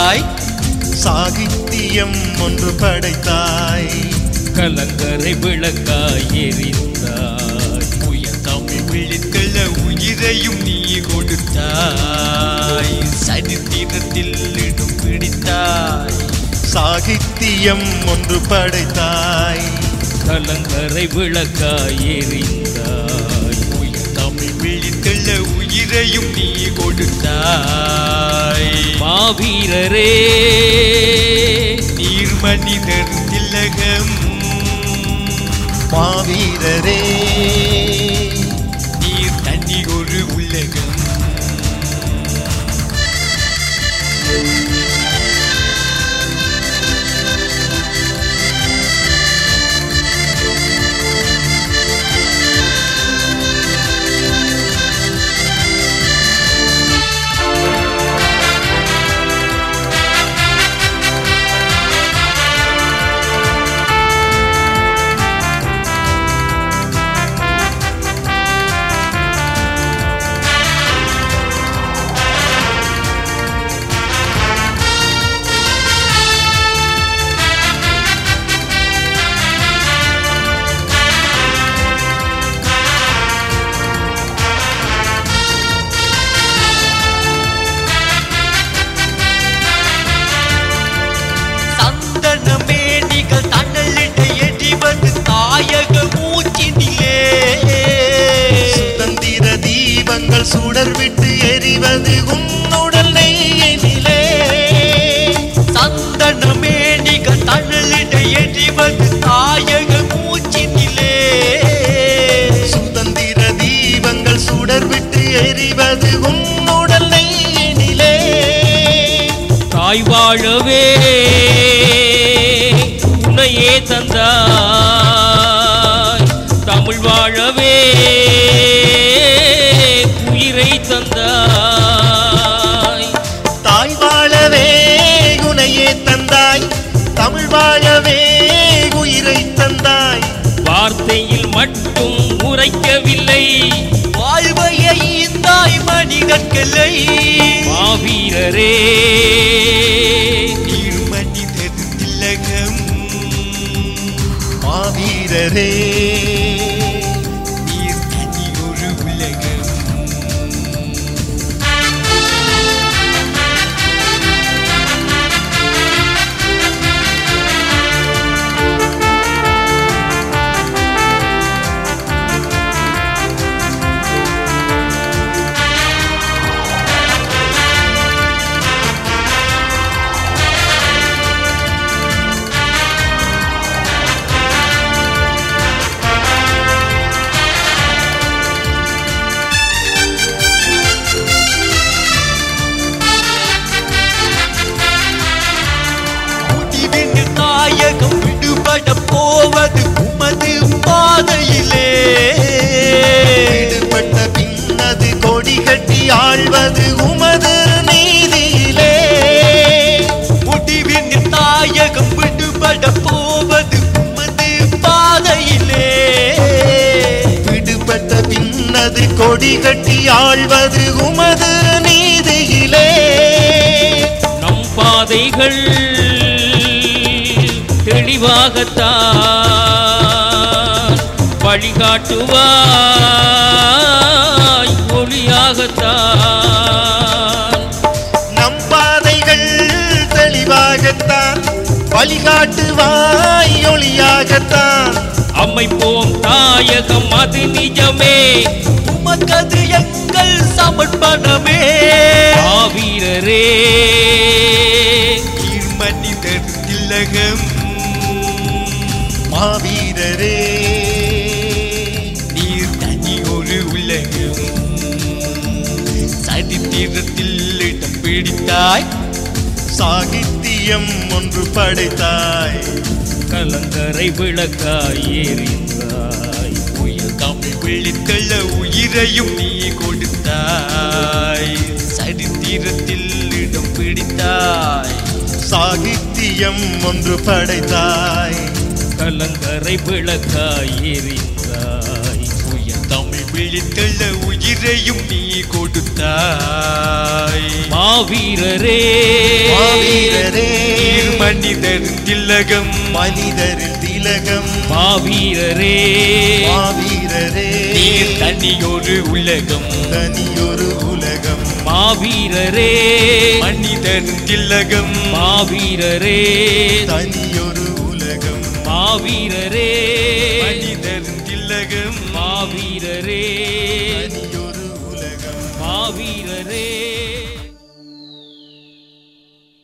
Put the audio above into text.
பிடித்தாய் சாகித்தியம் ஒன்று படைத்தாய் கலங்கரை விளக்காய் எரிந்தாய் உயர் தமிழ் விழித்தெழ உயிரையும் நீ கொடுத்தாய் சரித்திரத்தில் இடம் பிடித்தாய் சாகித்தியம் ஒன்று படைத்தாய் கலங்கரை விளக்காய் எரிந்தாய் உயர் தமிழ் விழித்தெழ உயிரையும் நீ கொடுத்தாய் மாவீரரே நீர் மனிதர் திலகம் மாவீரரே நீர் தனி ஒரு உலகம் சந்தனமே நீங்கள் தன்னலிட்ட எரிவது தாயக மூச்சினிலே சுதந்திர தீபங்கள் சுடர் விட்டு எரிவது உன்னுடல் நெய்யினிலே சந்தனமே நீங்கள் தன்னலிட்ட எரிவது தாயக மூச்சினிலே சுதந்திர தீபங்கள் சுடர் விட்டு எரிவது உன்னுடல் நெய்யினிலே தாய் வாழவே உன்னையே தந்தாய் தமிழ் வாழவே உயிரை தந்தாய் தாய் வாழவே குணையே தந்தாய் தமிழ் வாழவே உயிரை தந்தாய் வார்த்தையில் மட்டும் உரைக்கவில்லை வாழ்வையை இந்தாய் மனிதர்களை மாவீரரே நீர் மனிதர் திலகம் மாவீரரே நீர் தனி ஒரு உலகம் முடிவின் நாயகம் விடுபட போவது உமது பாதையிலே விடுபட்ட பின்னது கொடி கட்டி ஆழ்வது உமது நீதியிலே முடிவின் நாயகம் விடுபட போவது உமது பாதையிலே விடுபட்ட பின்னது கொடி கட்டி ஆழ்வது உமது நீதியிலே நம் பாதைகள் தெளிவாகத்தான் வழிகாட்டுவாய் ஒளியாகத்தான் நம் பாதைகள் தெளிவாகத்தான் வழிகாட்டுவாய் ஒளியாகத்தான் அமைப்போம் தாயகம் அது நிஜமே உமக்கது எங்கள் சமர்ப்பணமே மாவீரரே நீர் மனிதர் திலகம் மாவீரரே நீர் தனி ஒரு உலகம் சரித்திரத்தில் இடம் பிடித்தாய் சாகித்தியம் ஒன்று படைத்தாய் கலங்கரை விளக்காய் எறிந்தாய் உயிர் தமிழ் விழித்தள்ள உயிரையும் நீ கொடுத்தாய் சரித்திரத்தில் இடம் பிடித்தாய் சாகித்தியம் ஒன்று படைத்தாய் கலங்கரை விளக்காய் எறிந்தாய் உயிர் என் தமிழ் விழித்தள்ள உயிரையும் நீ கொடுத்தாய் மாவீரரே மாவீரரே நீர் மனிதர் திலகம் மனிதரில் திலகம் மாவீரரே மாவீரரே நீர் தனியொரு உலகம் தனியொரு உலகம் மாவீரரே மனிதர் திலகம் மாவீரரே தனியொரு உலகம் மாவீரரே மனிதர் திலகம் மாவீரரே தனியொரு உலகம் மாவீரரே